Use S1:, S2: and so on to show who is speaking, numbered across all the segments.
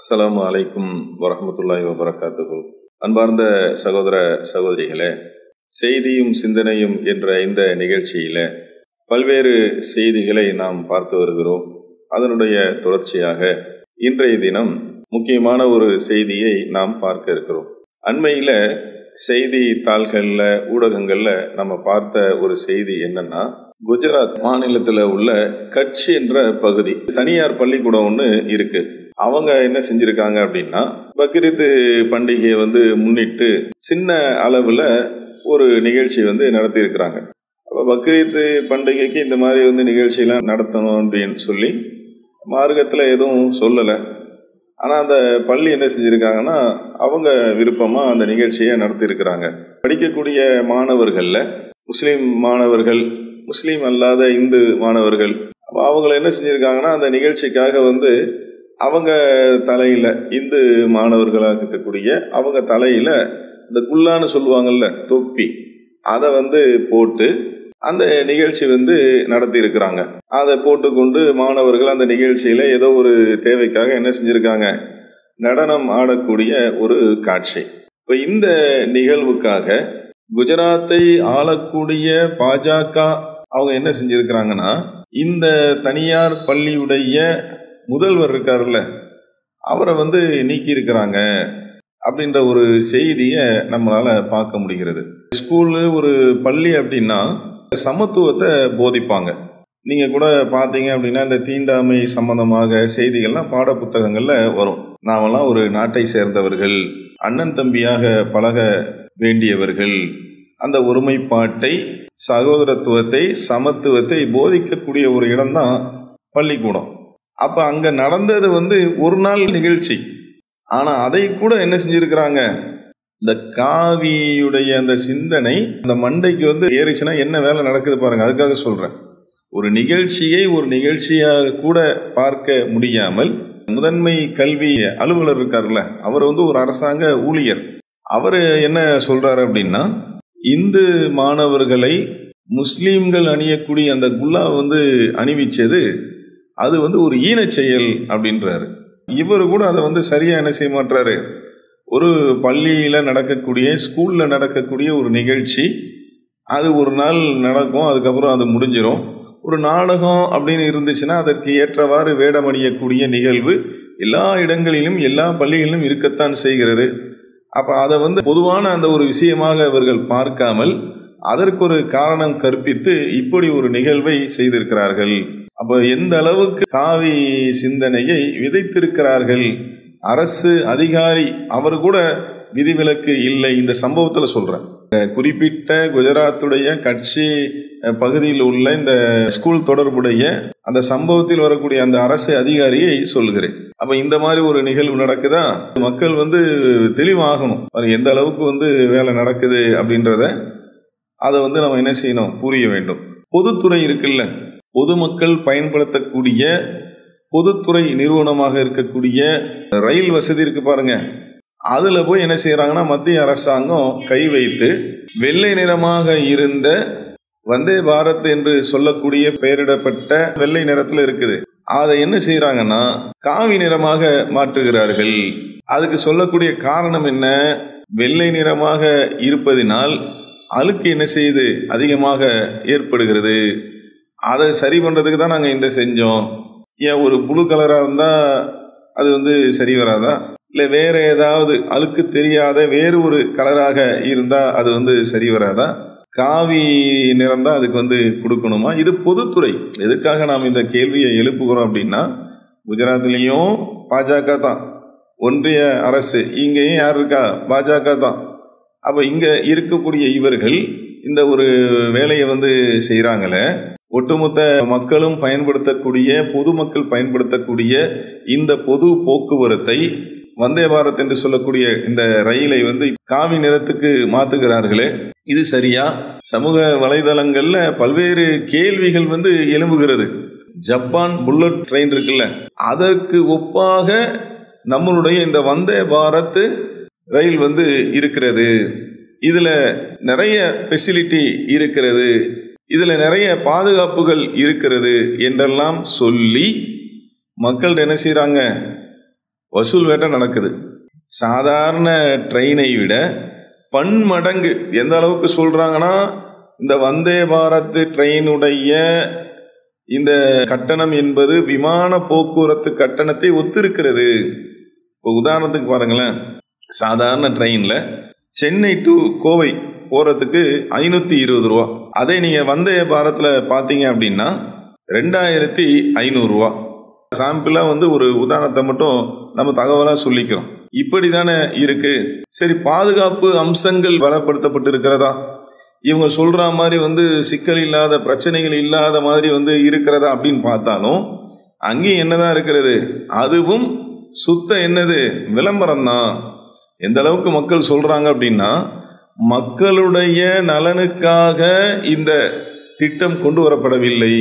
S1: அஸ்ஸலாமு அலைக்கும் வரஹமத்துல்லாஹி வபரகாத்துஹு அன்பார்ந்த சகோதர சகோதரிகளே செய்தியும் சிந்தனையும் என்ற இந்த நிகழ்ச்சியில பல்வேறு செய்திகளை நாம் பார்த்து வருகிறோம் அதனுடைய தொடர்ச்சியாக இன்றைய தினம் முக்கியமான ஒரு செய்தியை நாம் பார்க்க இருக்கிறோம் அண்மையில செய்தி தாள்கள்ல ஊடகங்கள்ல நம்ம பார்த்த ஒரு செய்தி என்னன்னா குஜராத் மாநிலத்துல உள்ள கட்ச் என்ற பகுதி தனியார் பள்ளிக்கூடம் ஒன்று இருக்கு அவங்க என்ன செஞ்சிருக்காங்க அப்படின்னா பக்ரீத் பண்டிகையை வந்து முன்னிட்டு சின்ன அளவுல ஒரு நிகழ்ச்சி வந்து நடத்தி இருக்கிறாங்க அப்போ பக்ரீத் பண்டிகைக்கு இந்த மாதிரி வந்து நிகழ்ச்சியெல்லாம் நடத்தணும் அப்படின்னு சொல்லி மார்க்கத்தில் எதுவும் சொல்லலை ஆனால் அந்த பள்ளி என்ன செஞ்சுருக்காங்கன்னா அவங்க விருப்பமாக அந்த நிகழ்ச்சியை நடத்தியிருக்கிறாங்க படிக்கக்கூடிய மாணவர்களில் முஸ்லீம் மாணவர்கள் முஸ்லீம் அல்லாத இந்து மாணவர்கள் அப்போ அவங்கள என்ன செஞ்சுருக்காங்கன்னா அந்த நிகழ்ச்சிக்காக வந்து அவங்க தலையில் இந்து மாணவர்களாக இருக்கக்கூடிய அவங்க தலையில் இந்த குல்லான்னு சொல்லுவாங்கல்ல தொப்பி அதை வந்து போட்டு அந்த நிகழ்ச்சி வந்து நடத்தி இருக்கிறாங்க அதை போட்டுக்கொண்டு மாணவர்கள் அந்த நிகழ்ச்சியில ஏதோ ஒரு தேவைக்காக என்ன செஞ்சிருக்காங்க நடனம் ஆடக்கூடிய ஒரு காட்சி இப்போ இந்த நிகழ்வுக்காக குஜராத்தை ஆளக்கூடிய பாஜக அவங்க என்ன செஞ்சிருக்கிறாங்கன்னா இந்த தனியார் பள்ளியுடைய முதல்வர் இருக்காருல்ல அவரை வந்து நீக்கி இருக்கிறாங்க அப்படின்ற ஒரு செய்தியை நம்மளால பார்க்க முடிகிறது ஸ்கூலு ஒரு பள்ளி அப்படின்னா சமத்துவத்தை போதிப்பாங்க நீங்க கூட பார்த்தீங்க அப்படின்னா இந்த தீண்டாமை சம்பந்தமாக செய்திகள்லாம் பாட புத்தகங்கள்ல வரும் நாமெல்லாம் ஒரு நாட்டை சேர்ந்தவர்கள் அண்ணன் தம்பியாக பழக வேண்டியவர்கள் அந்த ஒருமைப்பாட்டை சகோதரத்துவத்தை சமத்துவத்தை போதிக்கக்கூடிய ஒரு இடம்தான் பள்ளிக்கூடம் அப்ப அங்க நடந்தது வந்து ஒரு நாள் நிகழ்ச்சி ஆனா அதை கூட என்ன செஞ்சிருக்கிறாங்க இந்த காவியுடைய அந்த சிந்தனை அந்த மண்டைக்கு வந்து ஏறிச்சுன்னா என்ன வேலை நடக்குது பாருங்க அதுக்காக சொல்றேன் ஒரு நிகழ்ச்சியை ஒரு நிகழ்ச்சியாக கூட பார்க்க முடியாமல் முதன்மை கல்வி அலுவலர் இருக்கார்ல அவர் வந்து ஒரு அரசாங்க ஊழியர் அவர் என்ன சொல்றாரு அப்படின்னா இந்து மாணவர்களை முஸ்லீம்கள் அணியக்கூடிய அந்த குல்லா வந்து அணிவிச்சது அது வந்து ஒரு ஈனச் செயல் அப்படின்றாரு இவர் கூட அதை வந்து சரியா என்ன செய்ய மாட்டாரு ஒரு பள்ளியில நடக்கக்கூடிய ஸ்கூல்ல நடக்கக்கூடிய ஒரு நிகழ்ச்சி அது ஒரு நாள் நடக்கும் அதுக்கப்புறம் அது முடிஞ்சிடும் ஒரு நாடகம் அப்படின்னு இருந்துச்சுன்னா அதற்கு ஏற்றவாறு வேடமணியக்கூடிய நிகழ்வு எல்லா இடங்களிலும் எல்லா பள்ளிகளிலும் இருக்கத்தான் செய்கிறது அப்ப அதை வந்து பொதுவான அந்த ஒரு விஷயமாக இவர்கள் பார்க்காமல் அதற்கு ஒரு காரணம் கற்பித்து இப்படி ஒரு நிகழ்வை செய்திருக்கிறார்கள் அப்ப எந்த அளவுக்கு காவி சிந்தனையை விதைத்திருக்கிறார்கள் அரசு அதிகாரி அவர் கூட விதிவிலக்கு இல்லை இந்த சம்பவத்துல சொல்றேன் குறிப்பிட்ட குஜராத்துடைய கட்சி பகுதியில் உள்ள இந்த ஸ்கூல் தொடர்புடைய அந்த சம்பவத்தில் வரக்கூடிய அந்த அரசு அதிகாரியை சொல்கிறேன் அப்ப இந்த மாதிரி ஒரு நிகழ்வு நடக்குதா மக்கள் வந்து தெளிவாகணும் எந்த அளவுக்கு வந்து வேலை நடக்குது அப்படின்றத அதை வந்து நம்ம என்ன செய்யணும் புரிய வேண்டும் பொதுத்துறை இருக்குல்ல பொதுமக்கள் பயன்படுத்தக்கூடிய பொதுத்துறை நிறுவனமாக இருக்கக்கூடிய ரயில் வசதி இருக்கு பாருங்க அதுல போய் என்ன செய்யறாங்கன்னா மத்திய அரசாங்கம் கை வைத்து வெள்ளை நிறமாக இருந்த வந்தே பாரத் என்று சொல்லக்கூடிய பெயரிடப்பட்ட வெள்ளை நிறத்துல இருக்குது அதை என்ன செய்யறாங்கன்னா காவி நிறமாக மாற்றுகிறார்கள் அதுக்கு சொல்லக்கூடிய காரணம் என்ன வெள்ளை நிறமாக இருப்பதினால் அழுக்கு என்ன செய்யுது அதிகமாக ஏற்படுகிறது அதை சரி பண்றதுக்கு தான் நாங்கள் இந்த செஞ்சோம் ஏன் ஒரு புழு கலராக இருந்தால் அது வந்து சரி வராதா இல்லை வேற ஏதாவது அழுக்கு தெரியாத வேறு ஒரு கலராக இருந்தால் அது வந்து சரி வராதா காவி நிறம் தான் அதுக்கு வந்து கொடுக்கணுமா இது பொதுத்துறை எதுக்காக நாம் இந்த கேள்வியை எழுப்புகிறோம் அப்படின்னா குஜராத்லேயும் பாஜக தான் ஒன்றிய அரசு இங்கேயும் யார் இருக்கா பாஜக தான் அப்போ இங்கே இருக்கக்கூடிய இவர்கள் இந்த ஒரு வேலையை வந்து செய்கிறாங்களே ஒட்டுமொத்த மக்களும் பயன்படுத்தக்கூடிய பொதுமக்கள் பயன்படுத்தக்கூடிய இந்த பொது போக்குவரத்தை வந்தே பாரத் என்று சொல்லக்கூடிய இந்த ரயிலை வந்து காவி நிறத்துக்கு மாத்துகிறார்களே இது சரியா சமூக வலைதளங்கள்ல பல்வேறு கேள்விகள் வந்து எழும்புகிறது ஜப்பான் புல்லட் ட்ரெயின் இருக்குல்ல அதற்கு ஒப்பாக நம்மளுடைய இந்த வந்தே பாரத் ரயில் வந்து இருக்கிறது இதுல நிறைய ஃபெசிலிட்டி இருக்கிறது இதுல நிறைய பாதுகாப்புகள் இருக்கிறது என்றெல்லாம் சொல்லி மக்கள் என்ன செய்யறாங்க வசூல் வேட்டை நடக்குது சாதாரண ட்ரெயினை விட பன்மடங்கு எந்த அளவுக்கு சொல்றாங்கன்னா இந்த வந்தே பாரத் ட்ரெயினுடைய இந்த கட்டணம் என்பது விமான போக்குவரத்து கட்டணத்தை ஒத்திருக்கிறது இப்போ உதாரணத்துக்கு பாருங்களேன் சாதாரண ட்ரெயினில் சென்னை டு கோவை போகிறதுக்கு ஐநூற்றி இருபது ரூபா அதே நீங்கள் வந்தே பாரத்தில் பார்த்தீங்க அப்படின்னா ரெண்டாயிரத்தி ஐநூறுரூவா சாம்பிளாக வந்து ஒரு உதாரணத்தை மட்டும் நம்ம தகவலாக சொல்லிக்கிறோம் இப்படி தானே இருக்கு சரி பாதுகாப்பு அம்சங்கள் பலப்படுத்தப்பட்டு இருக்கிறதா இவங்க சொல்ற மாதிரி வந்து சிக்கல் இல்லாத பிரச்சனைகள் இல்லாத மாதிரி வந்து இருக்கிறதா அப்படின்னு பார்த்தாலும் அங்கேயும் என்னதான் இருக்கிறது அதுவும் சுத்த என்னது விளம்பரம் தான் எந்த அளவுக்கு மக்கள் சொல்றாங்க அப்படின்னா மக்களுடைய நலனுக்காக இந்த திட்டம் கொண்டு வரப்படவில்லை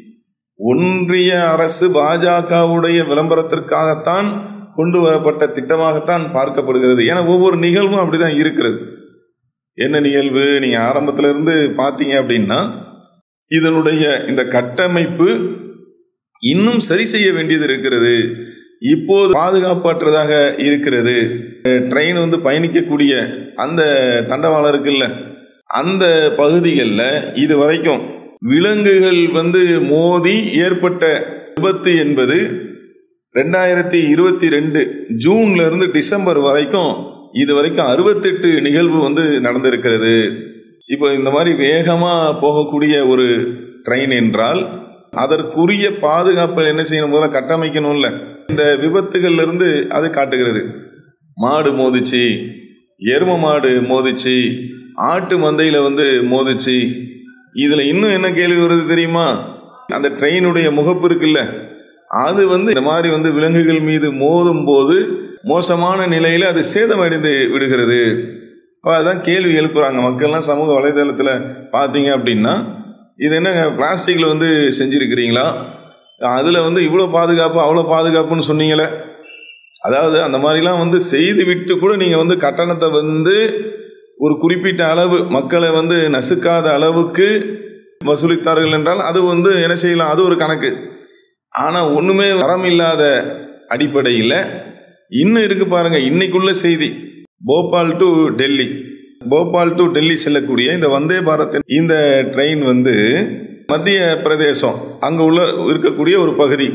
S1: ஒன்றிய அரசு பாஜகவுடைய விளம்பரத்திற்காகத்தான் கொண்டு வரப்பட்ட திட்டமாகத்தான் பார்க்கப்படுகிறது ஏன்னா ஒவ்வொரு நிகழ்வும் அப்படிதான் இருக்கிறது என்ன நிகழ்வு நீங்க ஆரம்பத்துல இருந்து பாத்தீங்க அப்படின்னா இதனுடைய இந்த கட்டமைப்பு இன்னும் சரி செய்ய வேண்டியது இருக்கிறது இப்போது பாதுகாப்பற்றதாக இருக்கிறது ட்ரெயின் வந்து பயணிக்கக்கூடிய அந்த தண்டவாளம் இருக்குல்ல அந்த பகுதிகளில் இது வரைக்கும் விலங்குகள் வந்து மோதி ஏற்பட்ட விபத்து என்பது ரெண்டாயிரத்தி இருபத்தி ரெண்டு ஜூன்ல இருந்து டிசம்பர் வரைக்கும் இது வரைக்கும் அறுபத்தெட்டு நிகழ்வு வந்து நடந்திருக்கிறது இப்போ இந்த மாதிரி வேகமா போகக்கூடிய ஒரு ட்ரெயின் என்றால் அதற்குரிய பாதுகாப்பு என்ன செய்யணும் முதல்ல கட்டமைக்கணும்ல இந்த விபத்துகள்ல இருந்து அது காட்டுகிறது மாடு மோதிச்சு எரும மாடு மோதிச்சு ஆட்டு மந்தையில வந்து மோதிச்சு இதுல இன்னும் என்ன கேள்வி வருது தெரியுமா அந்த ட்ரெயினுடைய முகப்பு இருக்குல்ல அது வந்து இந்த மாதிரி வந்து விலங்குகள் மீது மோதும் போது மோசமான நிலையில அது சேதமடைந்து விடுகிறது அதான் கேள்வி எழுப்புறாங்க மக்கள்லாம் சமூக வலைதளத்துல பாத்தீங்க அப்படின்னா இது என்ன பிளாஸ்டிக்ல வந்து செஞ்சிருக்கிறீங்களா அதுல வந்து இவ்வளோ பாதுகாப்பு அவ்வளோ பாதுகாப்புன்னு சொன்னீங்களே அதாவது அந்த மாதிரிலாம் வந்து செய்து விட்டு கூட நீங்க வந்து கட்டணத்தை வந்து ஒரு குறிப்பிட்ட அளவு மக்களை வந்து நசுக்காத அளவுக்கு வசூலித்தார்கள் என்றால் அது வந்து என்ன செய்யலாம் அது ஒரு கணக்கு ஆனால் ஒன்றுமே வரம் இல்லாத அடிப்படையில் இன்னும் இருக்கு பாருங்க இன்னைக்குள்ள செய்தி போபால் டு டெல்லி போபால் டு டெல்லி செல்லக்கூடிய இந்த வந்தே பாரத் இந்த ட்ரெயின் வந்து மத்திய பிரதேசம் அங்க உள்ள இருக்கக்கூடிய ஒரு பகுதி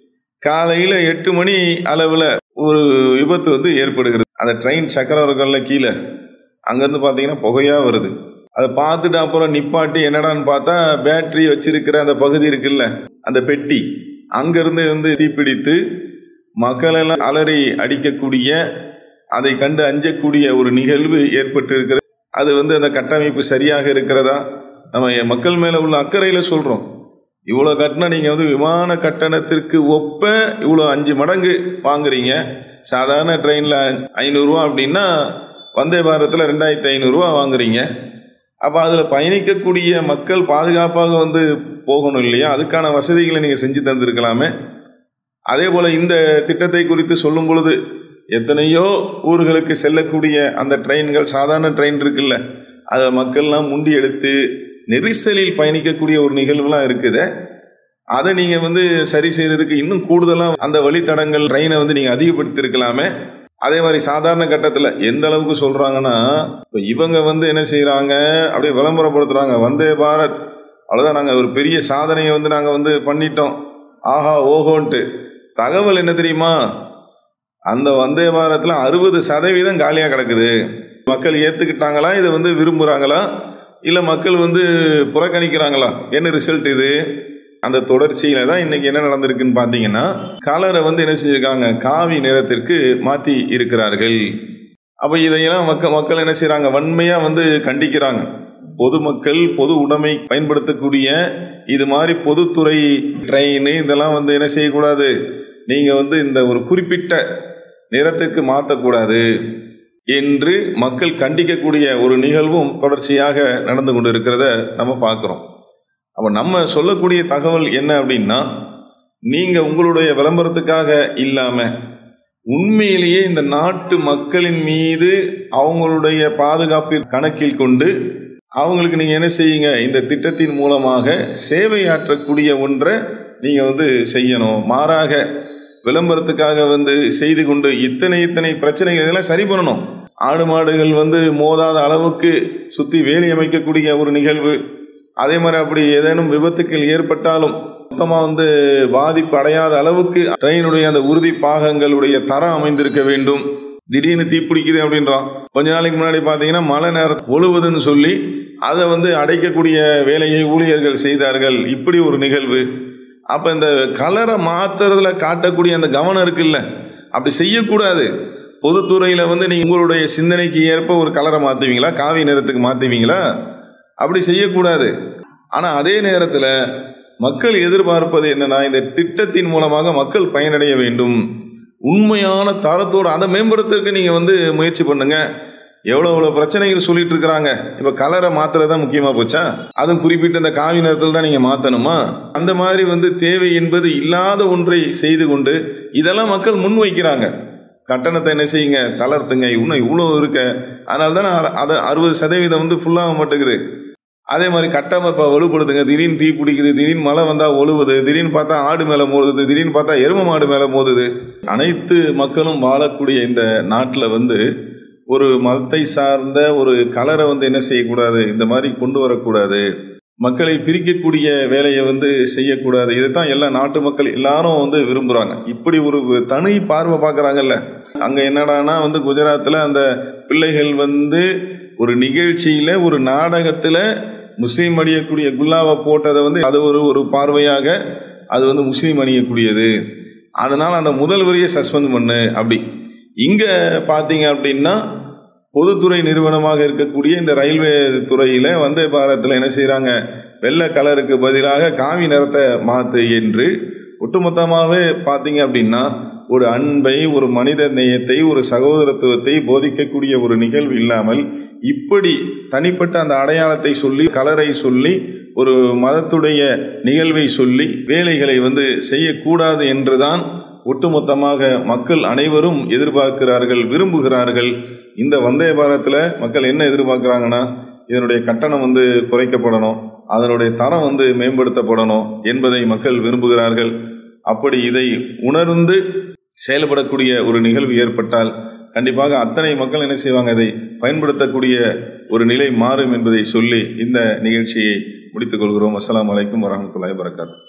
S1: காலையில எட்டு மணி அளவுல ஒரு விபத்து வந்து ஏற்படுகிறது அந்த ட்ரெயின் சக்கரவர்களில் கீழே அங்கேருந்து பார்த்தீங்கன்னா புகையா வருது அதை பார்த்துட்டு அப்புறம் நிப்பாட்டி என்னடான்னு பார்த்தா பேட்டரி வச்சிருக்கிற அந்த பகுதி இருக்குல்ல அந்த பெட்டி அங்கிருந்து வந்து தீப்பிடித்து மக்களெல்லாம் அலறி அடிக்கக்கூடிய அதை கண்டு அஞ்சக்கூடிய ஒரு நிகழ்வு ஏற்பட்டு இருக்கிறது அது வந்து அந்த கட்டமைப்பு சரியாக இருக்கிறதா நம்ம மக்கள் மேல உள்ள அக்கறையில சொல்றோம் இவ்வளோ கட்டினா நீங்கள் வந்து விமான கட்டணத்திற்கு ஒப்ப இவ்வளோ அஞ்சு மடங்கு வாங்குறீங்க சாதாரண ட்ரெயினில் ஐநூறுரூவா அப்படின்னா வந்தே பாரத்தில் ரெண்டாயிரத்தி ஐநூறுரூவா வாங்குறீங்க அப்போ அதில் பயணிக்கக்கூடிய மக்கள் பாதுகாப்பாக வந்து போகணும் இல்லையா அதுக்கான வசதிகளை நீங்கள் செஞ்சு தந்திருக்கலாமே அதே போல் இந்த திட்டத்தை குறித்து சொல்லும் பொழுது எத்தனையோ ஊர்களுக்கு செல்லக்கூடிய அந்த ட்ரெயின்கள் சாதாரண ட்ரெயின் இருக்குல்ல அதை மக்கள்லாம் முண்டி எடுத்து நெரிசலில் பயணிக்கக்கூடிய ஒரு நிகழ்வுலாம் இருக்குது அதை நீங்கள் வந்து சரி செய்யறதுக்கு இன்னும் கூடுதலாக அந்த வழித்தடங்கள் ட்ரெயினை வந்து நீங்கள் அதிகப்படுத்தியிருக்கலாமே அதே மாதிரி சாதாரண கட்டத்தில் எந்த அளவுக்கு சொல்கிறாங்கன்னா இப்போ இவங்க வந்து என்ன செய்கிறாங்க அப்படியே விளம்பரப்படுத்துகிறாங்க வந்தே பாரத் அவ்வளோதான் நாங்கள் ஒரு பெரிய சாதனையை வந்து நாங்கள் வந்து பண்ணிட்டோம் ஆஹா ஓஹோன்ட்டு தகவல் என்ன தெரியுமா அந்த வந்தே பாரத்தில் அறுபது சதவீதம் காலியாக கிடக்குது மக்கள் ஏற்றுக்கிட்டாங்களா இதை வந்து விரும்புகிறாங்களா இல்லை மக்கள் வந்து புறக்கணிக்கிறாங்களா என்ன ரிசல்ட் இது அந்த தொடர்ச்சியில தான் இன்னைக்கு என்ன நடந்திருக்குன்னு பார்த்தீங்கன்னா கலரை வந்து என்ன செஞ்சிருக்காங்க காவி நிறத்திற்கு மாற்றி இருக்கிறார்கள் அப்போ இதையெல்லாம் மக்கள் மக்கள் என்ன செய்கிறாங்க வன்மையாக வந்து கண்டிக்கிறாங்க பொதுமக்கள் பொது உடைமை பயன்படுத்தக்கூடிய இது மாதிரி பொதுத்துறை ட்ரெயின் இதெல்லாம் வந்து என்ன செய்யக்கூடாது நீங்கள் வந்து இந்த ஒரு குறிப்பிட்ட நிறத்துக்கு மாற்றக்கூடாது என்று மக்கள் கண்டிக்கக்கூடிய ஒரு நிகழ்வும் தொடர்ச்சியாக நடந்து கொண்டு இருக்கிறத நம்ம பார்க்குறோம் அப்போ நம்ம சொல்லக்கூடிய தகவல் என்ன அப்படின்னா நீங்கள் உங்களுடைய விளம்பரத்துக்காக இல்லாமல் உண்மையிலேயே இந்த நாட்டு மக்களின் மீது அவங்களுடைய பாதுகாப்பை கணக்கில் கொண்டு அவங்களுக்கு நீங்கள் என்ன செய்யுங்க இந்த திட்டத்தின் மூலமாக சேவை ஆற்றக்கூடிய ஒன்றை நீங்கள் வந்து செய்யணும் மாறாக விளம்பரத்துக்காக வந்து செய்து கொண்டு இத்தனை இத்தனை பிரச்சனைகள் இதெல்லாம் சரி பண்ணணும் ஆடு மாடுகள் வந்து மோதாத அளவுக்கு சுற்றி வேலி அமைக்கக்கூடிய ஒரு நிகழ்வு அதே மாதிரி அப்படி ஏதேனும் விபத்துக்கள் ஏற்பட்டாலும் மொத்தமாக வந்து பாதிப்பு அடையாத அளவுக்கு ட்ரெயினுடைய அந்த உறுதி பாகங்களுடைய தரம் அமைந்திருக்க வேண்டும் திடீர்னு தீப்பிடிக்குது அப்படின்றான் கொஞ்ச நாளைக்கு முன்னாடி பார்த்தீங்கன்னா மழை நேரம் ஒழுவுதுன்னு சொல்லி அதை வந்து அடைக்கக்கூடிய வேலையை ஊழியர்கள் செய்தார்கள் இப்படி ஒரு நிகழ்வு அப்போ இந்த கலரை மாத்துறதுல காட்டக்கூடிய அந்த கவனம் இருக்குல்ல அப்படி செய்யக்கூடாது பொதுத்துறையில் வந்து நீங்கள் உங்களுடைய சிந்தனைக்கு ஏற்ப ஒரு கலரை மாற்றுவீங்களா காவி நிறத்துக்கு மாற்றுவீங்களா அப்படி செய்யக்கூடாது ஆனால் அதே நேரத்தில் மக்கள் எதிர்பார்ப்பது என்னன்னா இந்த திட்டத்தின் மூலமாக மக்கள் பயனடைய வேண்டும் உண்மையான தரத்தோடு அதை மேம்படுத்துறதுக்கு நீங்கள் வந்து முயற்சி பண்ணுங்க எவ்வளோ எவ்வளோ பிரச்சனைகள் சொல்லிட்டு இருக்கிறாங்க இப்போ கலரை மாத்துறது தான் முக்கியமாக போச்சா அதுவும் குறிப்பிட்ட இந்த காவி நேரத்தில் தான் நீங்கள் மாற்றணுமா அந்த மாதிரி வந்து தேவை என்பது இல்லாத ஒன்றை செய்து கொண்டு இதெல்லாம் மக்கள் முன் வைக்கிறாங்க கட்டணத்தை என்ன செய்யுங்க தளர்த்துங்க இன்னும் இவ்வளோ இருக்க அதனால தானே அதை அறுபது சதவீதம் வந்து ஃபுல்லாக மாட்டேங்குது அதே மாதிரி கட்டமைப்பை வலுப்படுத்துங்க திடீர்னு தீ பிடிக்குது திடீர்னு மழை வந்தால் ஒழுவுது திடீர்னு பார்த்தா ஆடு மேலே மோதுது திடீர்னு பார்த்தா எரும மாடு மேலே மோதுது அனைத்து மக்களும் வாழக்கூடிய இந்த நாட்டில் வந்து ஒரு மதத்தை சார்ந்த ஒரு கலரை வந்து என்ன செய்யக்கூடாது இந்த மாதிரி கொண்டு வரக்கூடாது மக்களை பிரிக்கக்கூடிய வேலையை வந்து செய்யக்கூடாது இதைத்தான் எல்லா நாட்டு மக்கள் எல்லாரும் வந்து விரும்புகிறாங்க இப்படி ஒரு தனி பார்வை பார்க்குறாங்கல்ல அங்கே என்னடானா வந்து குஜராத்தில் அந்த பிள்ளைகள் வந்து ஒரு நிகழ்ச்சியில் ஒரு நாடகத்தில் முஸ்லீம் அணியக்கூடிய குல்லாவை போட்டதை வந்து அது ஒரு ஒரு பார்வையாக அது வந்து முஸ்லீம் அணியக்கூடியது அதனால் அந்த முதல் வரியை சஸ்பெண்ட் பண்ணு அப்படி இங்கே பார்த்தீங்க அப்படின்னா பொதுத்துறை நிறுவனமாக இருக்கக்கூடிய இந்த ரயில்வே துறையில் வந்தே பாரத்தில் என்ன செய்கிறாங்க வெள்ளை கலருக்கு பதிலாக காவி நிறத்தை மாற்று என்று ஒட்டுமொத்தமாகவே பார்த்தீங்க அப்படின்னா ஒரு அன்பை ஒரு மனித நேயத்தை ஒரு சகோதரத்துவத்தை போதிக்கக்கூடிய ஒரு நிகழ்வு இல்லாமல் இப்படி தனிப்பட்ட அந்த அடையாளத்தை சொல்லி கலரை சொல்லி ஒரு மதத்துடைய நிகழ்வை சொல்லி வேலைகளை வந்து செய்யக்கூடாது என்றுதான் ஒட்டுமொத்தமாக மக்கள் அனைவரும் எதிர்பார்க்கிறார்கள் விரும்புகிறார்கள் இந்த வந்தே பாரத்தில் மக்கள் என்ன எதிர்பார்க்குறாங்கன்னா இதனுடைய கட்டணம் வந்து குறைக்கப்படணும் அதனுடைய தரம் வந்து மேம்படுத்தப்படணும் என்பதை மக்கள் விரும்புகிறார்கள் அப்படி இதை உணர்ந்து செயல்படக்கூடிய ஒரு நிகழ்வு ஏற்பட்டால் கண்டிப்பாக அத்தனை மக்கள் என்ன செய்வாங்க இதை பயன்படுத்தக்கூடிய ஒரு நிலை மாறும் என்பதை சொல்லி இந்த நிகழ்ச்சியை முடித்துக் கொள்கிறோம் அஸ்லாம் வலைக்கம் வரமத்துல்லாய் வரகாத்து